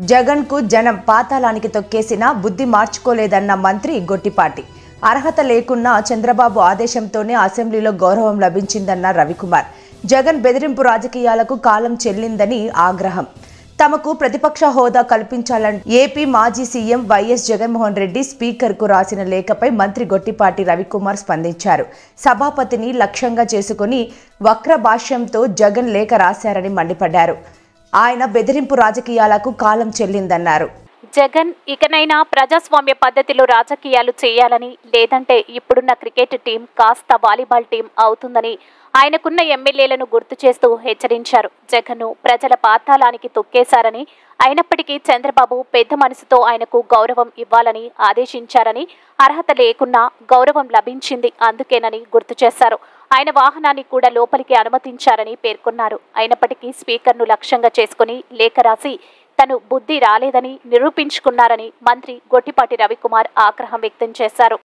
జగన్కు జనం పాతాళానికి తొక్కేసినా బుద్ధి మార్చుకోలేదన్న మంత్రి గొట్టిపాటి అర్హత లేకున్నా చంద్రబాబు ఆదేశంతోనే అసెంబ్లీలో గౌరవం లభించిందన్న రవికుమార్ జగన్ బెదిరింపు రాజకీయాలకు కాలం చెల్లిందని ఆగ్రహం తమకు ప్రతిపక్ష హోదా కల్పించాలని ఏపీ మాజీ సీఎం వైఎస్ జగన్మోహన్ రెడ్డి స్పీకర్కు రాసిన లేఖపై మంత్రి గొట్టిపాటి రవికుమార్ స్పందించారు సభాపతిని లక్ష్యంగా చేసుకుని వక్ర భాష్యంతో జగన్ లేఖ రాశారని మండిపడ్డారు ఆయన బెదిరింపు రాజకీయాలకు కాలం చెల్లిందన్నారు జగన్ ఇకనైనా ప్రజాస్వామ్య పద్ధతిలో రాజకీయాలు చేయాలని లేదంటే ఇప్పుడున్న క్రికెట్ టీం కాస్త వాలీబాల్ టీం అవుతుందని ఆయనకున్న ఎమ్మెల్యేలను గుర్తు చేస్తూ హెచ్చరించారు జగన్ను ప్రజల పాతాళానికి తొక్కేశారని అయినప్పటికీ చంద్రబాబు పెద్ద మనసుతో ఆయనకు గౌరవం ఇవ్వాలని ఆదేశించారని అర్హత లేకున్నా గౌరవం లభించింది అందుకేనని గుర్తు చేశారు ఆయన వాహనాన్ని కూడా లోపలికి అనుమతించారని పేర్కొన్నారు అయినప్పటికీ స్పీకర్ను లక్ష్యంగా చేసుకుని లేఖ రాసి తను బుద్ధి రాలేదని నిరూపించుకున్నారని మంత్రి గొట్టిపాటి రవికుమార్ ఆగ్రహం వ్యక్తం చేశారు